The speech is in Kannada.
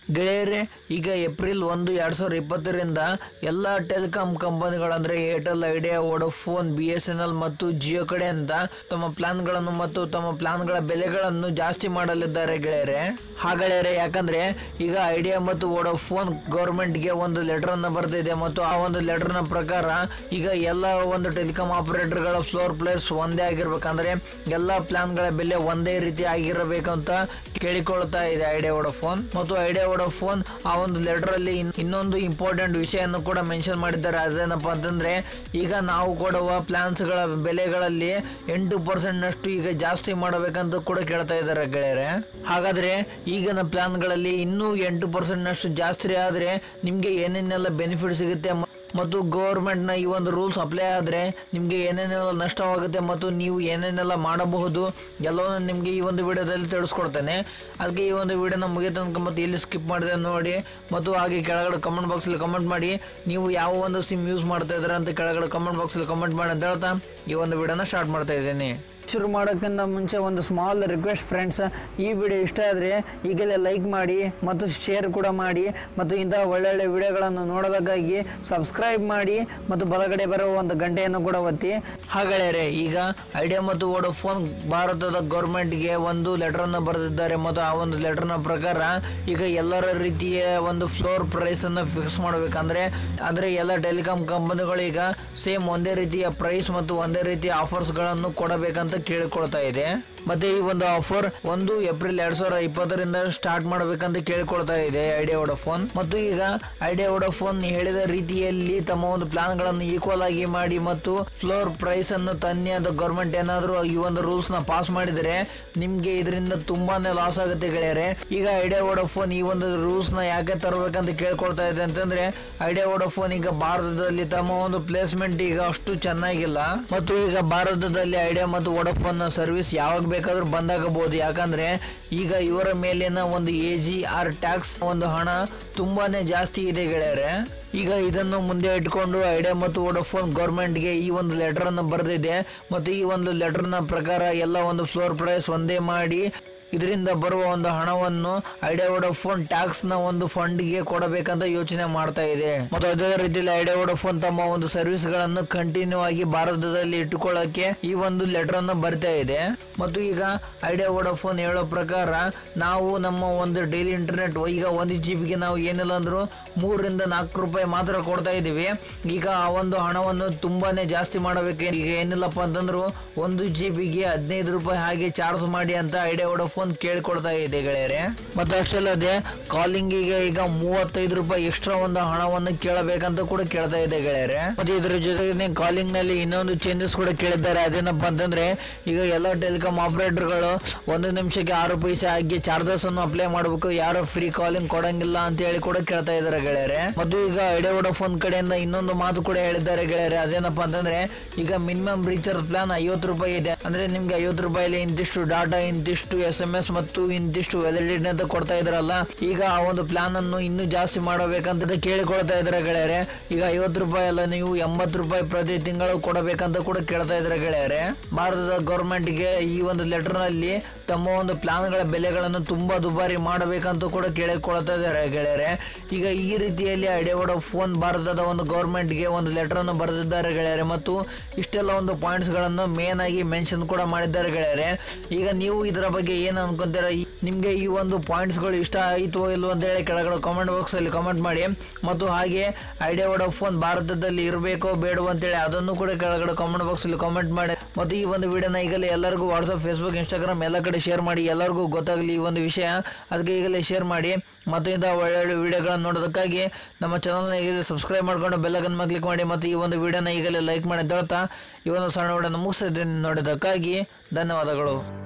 ಗೆಳೆಯರೆ ಈಗ ಏಪ್ರಿಲ್ ಒಂದು ಎರಡು ಸಾವಿರದ ಇಪ್ಪತ್ತರಿಂದ ಎಲ್ಲ ಟೆಲಿಕಾಂ ಕಂಪನಿಗಳಂದ್ರೆ Airtel Idea Vodafone B S N L ಮತ್ತು ಜಿಯೋ ಕಡೆಯಿಂದ ತಮ್ಮ ಪ್ಲಾನ್ಗಳನ್ನು ಮತ್ತು ತಮ್ಮ ಪ್ಲಾನ್ಗಳ ಬೆಲೆಗಳನ್ನು ಜಾಸ್ತಿ ಮಾಡಲಿದ್ದಾರೆ ಗೆಳೆಯರೆ ಹಾಗೆಳೆಯರೆ ಯಾಕಂದ್ರೆ ಈಗ ಐಡಿಯಾ ಮತ್ತು ವೋಡೋಫೋನ್ ಗೌರ್ಮೆಂಟ್ಗೆ ಒಂದು ಲೆಟರ್ ಅನ್ನ ಬರ್ತಿದೆ ಮತ್ತು ಆ ಒಂದು ಲೆಟರ್ ನ ಪ್ರಕಾರ ಈಗ ಎಲ್ಲ ಒಂದು ಟೆಲಿಕಾಂ ಆಪರೇಟರ್ಗಳ ಫ್ಲೋರ್ ಪ್ಲೇಸ್ ಒಂದೇ ಆಗಿರ್ಬೇಕಂದ್ರೆ ಎಲ್ಲ ಪ್ಲಾನ್ಗಳ ಬೆಲೆ ಒಂದೇ ರೀತಿ ಆಗಿರಬೇಕಂತ ಕೇಳಿಕೊಳ್ತಾ ಇದೆ ಐಡಿಯಾ ವೋಡೋಫೋನ್ ಮತ್ತು ಐಡಿಯಾ ವೋಡೋಫೋನ್ ಆ ಒಂದು ಲೆಟರ್ ಅಲ್ಲಿ ಇನ್- ಇನ್ನೊಂದು ಇಂಪಾರ್ಟೆಂಟ್ ವಿಷಯವನ್ನು ಕೂಡ ಮೆನ್ಷನ್ ಮಾಡಿದ್ದಾರೆ ಅದೇನಪ್ಪ ಅಂತಂದ್ರೆ ಈಗ ನಾವು ಕೊಡುವ ಪ್ಲಾನ್ಸ್ ಗಳ ಬೆಲೆಗಳಲ್ಲಿ ಎಂಟು ಪರ್ಸೆಂಟ್ ನಷ್ಟು ಈಗ ಜಾಸ್ತಿ ಮಾಡಬೇಕಂತ ಕೂಡ ಕೇಳ್ತಾ ಇದ್ದಾರೆ ಗೆಳೆಯರೆ ಹಾಗಾದ್ರೆ ಈಗಿನ ಪ್ಲಾನ್ಗಳಲ್ಲಿ ಇನ್ನೂ ಎಂಟು ಪರ್ಸೆಂಟ್ ನಷ್ಟು ಜಾಸ್ತಿ ಆದ್ರೆ ನಿಮ್ಗೆ ಏನೇನೆಲ್ಲ ಬೆನಿಫಿಟ್ ಸಿಗುತ್ತೆ ಮ- ಮತ್ತು ಗೌರ್ಮೆಂಟ್ ನ ಈ ಒಂದು ರೂಲ್ಸ್ ಅಪ್ಲೈ ಆದ್ರೆ ನಿಮ್ಗೆ ಏನೇನೆಲ್ಲ ನಷ್ಟವಾಗುತ್ತೆ ಮತ್ತು ನೀವು ಏನೇನೆಲ್ಲ ಮಾಡಬಹುದು ಎಲ್ಲವನ್ನು ನಿಮ್ಗೆ ಈ ಒಂದು ವಿಡಿಯೋದಲ್ಲಿ ತಿಳಿಸ್ಕೊಡ್ತೇನೆ ಅದಕ್ಕೆ ಈ ಒಂದು ವಿಡಿಯೋನ ಮುಗಿಯ ತನಕ ಮತ್ತು ಇಲ್ಲಿ ಸ್ಕಿಪ್ ಮಾಡಿದೆ ನೋಡಿ ಮತ್ತು ಹಾಗೆ ಕೆಳಗಡೆ ಕಮೆಂಟ್ ಬಾಕ್ಸಲ್ಲಿ ಕಮೆಂಟ್ ಮಾಡಿ ನೀವು ಯಾವ ಒಂದು ಸಿಮ್ ಯೂಸ್ ಮಾಡ್ತಾ ಇದ್ದೀರಾ ಅಂತ ಕೆಳಗಡೆ ಕಮೆಂಟ್ ಬಾಕ್ಸಲ್ಲಿ ಕಮೆಂಟ್ ಮಾಡಿ ಅಂತ ಹೇಳ್ತಾ ಈ ಒಂದು ವಿಡಿಯೋನ ಸ್ಟಾರ್ಟ್ ಮಾಡ್ತಾ ಇದ್ದೀನಿ ಶುರು ಮಾಡೋಕ್ಕಿಂತ ಮುಂಚೆ ಒಂದು ಸ್ಮಾಲ್ ರಿಕ್ವೆಸ್ಟ್ ಫ್ರೆಂಡ್ಸ್ ಈ ವಿಡಿಯೋ ಇಷ್ಟ ಆದರೆ ಈಗಲೇ ಲೈಕ್ ಮಾಡಿ ಮತ್ತು ಶೇರ್ ಕೂಡ ಮಾಡಿ ಮತ್ತು ಇಂತಹ ಒಳ್ಳೊಳ್ಳೆ ವಿಡಿಯೋಗಳನ್ನು ನೋಡೋದಕ್ಕಾಗಿ ಸಬ್ಸ್ಕ್ರೈಬ್ ಮಾಡಿ ಮತ್ತು ಬಲಗಡೆ ಬರುವ ಒಂದು ಗಂಟೆಯನ್ನು ಕೂಡ ಒತ್ತಿ ಹಾಗಾದರೆ ಈಗ ಐಡಿಯಾ ಮತ್ತು ವೋಡೋಫೋನ್ ಭಾರತದ ಗೌರ್ಮೆಂಟ್ಗೆ ಒಂದು ಲೆಟರ್ ಅನ್ನು ಬರೆದಿದ್ದಾರೆ ಮತ್ತು ಆ ಒಂದು ಲೆಟರ್ನ ಪ್ರಕಾರ ಈಗ ಎಲ್ಲರ ರೀತಿಯ ಒಂದು ಫ್ಲೋರ್ ಪ್ರೈಸ್ ಅನ್ನು ಫಿಕ್ಸ್ ಮಾಡಬೇಕಂದ್ರೆ ಅಂದ್ರೆ ಎಲ್ಲ ಟೆಲಿಕಾಂ ಕಂಪನಿಗಳು ಈಗ ಸೇಮ್ ಒಂದೇ ರೀತಿಯ ಪ್ರೈಸ್ ಮತ್ತು ಒಂದೇ ರೀತಿಯ ಆಫರ್ಸ್ ಗಳನ್ನು ಕೊಡಬೇಕಂತ ಕೇಳಿಕೊಳ್ತಾ ಇದೆ ಮತ್ತೆ ಈ ಒಂದು ಆಫರ್ ಒಂದು ಏಪ್ರಿಲ್ ಎರಡ್ ಸಾವಿರದ ಇಪ್ಪತ್ತರಿಂದ ಸ್ಟಾರ್ಟ್ ಮಾಡಬೇಕಂತ ಕೇಳಿಕೊಳ್ತಾ ಇದೆ ಐಡಿಯಾ ವೋಡೋಫೋನ್ ಮತ್ತು ಈಗ ಐಡಿಯಾ ವೋಡೋಫೋನ್ ಹೇಳಿದ ರೀತಿಯಲ್ಲಿ ತಮ್ಮ ಒಂದು ಪ್ಲಾನ್ ಗಳನ್ನು ಈಕ್ವಲ್ ಆಗಿ ಮಾಡಿ ಮತ್ತು ಫ್ಲೋರ್ ಪ್ರೈಸ್ ಅನ್ನು ತನ್ನಿ ಅಂತ ಗೌರ್ಮೆಂಟ್ ಏನಾದರೂ ಈ ಒಂದು ರೂಲ್ಸ್ ನ ಪಾಸ್ ಮಾಡಿದರೆ ನಿಮ್ಗೆ ಇದರಿಂದ ತುಂಬಾನೇ ಲಾಸ್ ಆಗುತ್ತೆ ಗೆಳೆಯರೆ ಈಗ ಐಡಿಯಾ ವೋಡೋಫೋನ್ ಈ ಒಂದು ರೂಲ್ಸ್ ನ ಯಾಕೆ ತರಬೇಕಂತ ಕೇಳ್ಕೊಳ್ತಾ ಇದೆ ಅಂತಂದ್ರೆ ಐಡಿಯಾ ವೋಡೋಫೋನ್ ಈಗ ಭಾರತದಲ್ಲಿ ತಮ್ಮ ಒಂದು ಪ್ಲೇಸ್ಮೆಂಟ್ ಈಗ ಅಷ್ಟು ಚೆನ್ನಾಗಿಲ್ಲ ಮತ್ತು ಈಗ ಭಾರತದಲ್ಲಿ ಐಡಿಯಾ ಮತ್ತು ವೋಡೋಫೋನ್ ನ ಸರ್ವಿಸ್ ಯಾವಾಗ ಬೇಕಾದ್ರೂ ಬಂದಾಗಬಹುದು ಯಾಕಂದ್ರೆ ಈಗ ಇವರ ಮೇಲಿನ ಒಂದು ಎ ಜಿ ಆರ್ ಟ್ಯಾಕ್ಸ್ ಒಂದು ಹಣ ತುಂಬಾನೇ ಜಾಸ್ತಿ ಇದೆ ಗೆಳೆಯರೆ ಈಗ ಇದನ್ನು ಮುಂದೆ ಇಟ್ಕೊಂಡು ಐಡಿಯಾ ಮತ್ತು ವೋಡೋಫೋನ್ ಗೌರ್ಮೆಂಟ್ಗೆ ಈ ಒಂದು ಲೆಟರ್ ಅನ್ನು ಬರೆದಿದೆ ಮತ್ತು ಈ ಒಂದು ಲೆಟರ್ನ ಪ್ರಕಾರ ಎಲ್ಲ ಒಂದು ಫ್ಲೋರ್ ಪ್ರೈಸ್ ಒಂದೇ ಮಾಡಿ ಇದರಿಂದ ಬರುವ ಒಂದು ಹಣವನ್ನು ಐಡಿಯಾ ವೋಡೋಫೋನ್ ಟ್ಯಾಕ್ಸ್ ನ ಒಂದು ಫಂಡ್ ಗೆ ಕೊಡಬೇಕಂತ ಯೋಚನೆ ಮಾಡ್ತಾ ಇದೆ ಮತ್ತು ಅದೇ ರೀತಿಯಲ್ಲಿ ಐಡಿಯಾ ವೋಡೋಫೋನ್ ತಮ್ಮ ಒಂದು ಸರ್ವಿಸ್ ಗಳನ್ನು ಕಂಟಿನ್ಯೂ ಆಗಿ ಭಾರತದಲ್ಲಿ ಇಟ್ಟುಕೊಳ್ಳಕ್ಕೆ ಈ ಒಂದು ಲೆಟರ್ ಅನ್ನು ಬರ್ತಾ ಇದೆ ಮತ್ತು ಈಗ ಐಡಿಯಾ ವೋಡೋಫೋನ್ ಹೇಳೋ ಪ್ರಕಾರ ನಾವು ನಮ್ಮ ಒಂದು ಡೈಲಿ ಇಂಟರ್ನೆಟ್ ಈಗ ಒಂದು ಜಿಬಿಗೆ ನಾವು ಏನಿಲ್ಲ ಅಂದ್ರೂ ಮೂರರಿಂದ ನಾಲ್ಕು ರೂಪಾಯಿ ಮಾತ್ರ ಕೊಡ್ತಾ ಇದೀವಿ ಈಗ ಆ ಒಂದು ಹಣವನ್ನು ತುಂಬಾನೇ ಜಾಸ್ತಿ ಮಾಡಬೇಕು ಈಗ ಏನಿಲ್ಲಪ್ಪ ಅಂತಂದ್ರು ಒಂದು ಜಿಬಿಗೆ ಹದಿನೈದು ರೂಪಾಯಿ ಹಾಗೆ ಚಾರ್ಜ್ ಮಾಡಿ ಅಂತ ಐಡಿಯಾ ವೋಡೋಫೋನ್ ಕೇಳ್ಕೊಡ್ತಾ ಇದೆ ಗೆಳೆಯರೆ ಮತ್ತೆ ಅಷ್ಟಲ್ಲದೆ ಕಾಲಿಂಗಿಗೆ ಈಗ ಮೂವತ್ತೈದು ರೂಪಾಯಿ ಎಕ್ಸ್ಟ್ರಾ ಒಂದು ಹಣವನ್ನು ಕೇಳಬೇಕಂತ ಕೂಡ ಕೇಳ್ತಾ ಇದೆ ಗೆಳೆಯರೆ ಮತ್ತೆ ಇದ್ರ ಜೊತೆಗೆ ಕಾಲಿಂಗ್ ನಲ್ಲಿ ಇನ್ನೊಂದು ಚೇಂಜಸ್ ಕೂಡ ಕೇಳಿದ್ದಾರೆ ಅದೇನಪ್ಪ ಅಂತಂದ್ರೆ ಈಗ ಎಲ್ಲ ಟೆಲಿಕಾಂ ಆಪರೇಟರ್ಗಳು ಒಂದು ನಿಮಿಷಕ್ಕೆ ಆರು ಪೈಸೆ ಆಗಿ ಚಾರ್ಜಸ್ ಅನ್ನು ಅಪ್ಲೈ ಮಾಡಬೇಕು ಯಾರು ಫ್ರೀ ಕಾಲಿಂಗ್ ಕೊಡಂಗಿಲ್ಲ ಅಂತ ಹೇಳಿ ಕೂಡ ಕೇಳ್ತಾ ಇದ್ದಾರೆ ಗೆಳೆಯರೆ ಮತ್ತು ಈಗ ಐಡಿಯಾ ವೋಡೋಫೋನ್ ಕಡೆಯಿಂದ ಇನ್ನೊಂದು ಮಾತು ಕೂಡ ಹೇಳಿದ್ದಾರೆ ಗೆಳೆಯರೆ ಅದೇನಪ್ಪ ಅಂತಂದ್ರೆ ಈಗ ಮಿನಿಮಮ್ ರೀಚಾರ್ಜ್ ಪ್ಲಾನ್ ಐವತ್ತು ರೂಪಾಯಿ ಇದೆ ಅಂದ್ರೆ ನಿಮ್ಗೆ ಐವತ್ತು ರೂಪಾಯಿಲಿ ಇಂತಿಷ್ಟು ಡಾಟಾ ಇಂತಿಷ್ಟು ಎಸ್ ಎಂ ಎಸ್ ಮತ್ತು ಇಂತಿಷ್ಟು ವ್ಯಾಲಿಡಿಟಿ ಅಂತ ಕೊಡ್ತಾ ಇದ್ರಲ್ಲ ಈಗ ಆ ಒಂದು ಪ್ಲಾನ್ ಅನ್ನು ಇನ್ನೂ ಜಾಸ್ತಿ ಮಾಡಬೇಕಂತ ಕೇಳಿಕೊಳ್ತಾ ಇದ್ದಾರೆ ಗೆಳೆಯರೆ ಈಗ ಐವತ್ತು ರೂಪಾಯಿ ಅಲ್ಲ ನೀವು ಎಂಬತ್ತು ರೂಪಾಯಿ ಪ್ರತಿ ತಿಂಗಳು ಕೊಡಬೇಕಂತ ಕೂಡ ಕೇಳ್ತಾ ಇದ್ದಾರೆ ಗೆಳೆಯರೆ ಭಾರತದ ಗೌರ್ಮೆಂಟ್ ಗೆ ಈ ಒಂದು ಲೆಟರ್ ನಲ್ಲಿ ತಮ್ಮ ಒಂದು ಪ್ಲಾನ್ ಗಳ ಬೆಲೆಗಳನ್ನು ತುಂಬಾ ದುಬಾರಿ ಮಾಡಬೇಕಂತ ಕೂಡ ಕೇಳಿಕೊಳ್ತಾ ಇದ್ದಾರೆ ಗೆಳೆಯರೆ ಈಗ ಈ ರೀತಿಯಲ್ಲಿ ಐಡಿಯಾ ಫೋನ್ ಭಾರತದ ಒಂದು ಗೌರ್ಮೆಂಟ್ ಗೆ ಒಂದು ಲೆಟರ್ ಅನ್ನು ಬರೆದಿದ್ದಾರೆ ಗೆಳೆಯರೆ ಮತ್ತು ಇಷ್ಟೆಲ್ಲ ಒಂದು ಪಾಯಿಂಟ್ಸ್ ಗಳನ್ನು ಮೇನ್ ಆಗಿ ಮೆನ್ಷನ್ ಕೂಡ ಮಾಡಿದ್ದಾರೆ ಗೆಳೆಯರೆ ಈಗ ನೀವು ಇದರ ಬಗ್ಗೆ ಏನು ಅನ್ಕೊಂತೀರ ಈ- ನಿಮ್ಗೆ ಈ ಒಂದು ಪಾಯಿಂಟ್ಸ್ ಗಳು ಇಷ್ಟ ಆಯಿತು ಇಲ್ವೋ ಅಂತ ಹೇಳಿ ಕೆಳಗಡೆ ಕಾಮೆಂಟ್ ಬಾಕ್ಸ್ ಅಲ್ಲಿ ಕಮೆಂಟ್ ಮಾಡಿ ಮತ್ತು ಹಾಗೆ ಐಡಿಯಾ ಫೋನ್ ಭಾರತದಲ್ಲಿ ಇರಬೇಕೋ ಬೇಡವೋ ಅಂತೇಳಿ ಅದನ್ನು ಕೂಡ ಕೆಳಗಡೆ ಕಾಮೆಂಟ್ ಬಾಕ್ಸ್ ಅಲ್ಲಿ ಕಾಮೆಂಟ್ ಮಾಡಿ ಮತ್ತು ಈ ಒಂದು ವಿಡಿಯೋನ ಈಗಲೇ ಎಲ್ಲರಿಗೂ ವಾಟ್ಸಪ್ ಫೇಸ್ಬುಕ್ ಇನ್ಸ್ಟಾಗ್ರಾಮ್ ಎಲ್ಲ ಕಡೆ ಶೇರ್ ಮಾಡಿ ಎಲ್ಲರಿಗೂ ಗೊತ್ತಾಗಲಿ ಈ ಒಂದು ವಿಷಯ ಅದಕ್ಕೆ ಈಗಲೇ ಶೇರ್ ಮಾಡಿ ಮತ್ತು ಇಂಥ ಒಳ್ಳೊಳ್ಳೆ ವಿಡಿಯೋಗಳನ್ನು ನೋಡೋದಕ್ಕಾಗಿ ನಮ್ಮ ಚಾನಲ್ನ ಈಗಲೇ ಸಬ್ಸ್ಕ್ರೈಬ್ ಮಾಡ್ಕೊಂಡು ಬೆಲ್ಲಗನ್ ಕ್ಲಿಕ್ ಮಾಡಿ ಮತ್ತು ಈ ಒಂದು ವಿಡಿಯೋನ ಈಗಲೇ ಲೈಕ್ ಮಾಡಿ ಅಂತ ಹೇಳ್ತಾ ಈ ಒಂದು ಸಣ್ಣ ವಿಡಿಯೋನ ಮುಗಿಸಿದ್ದೀನಿ ನೋಡೋದಕ್ಕಾಗಿ ಧನ್ಯವಾದಗಳು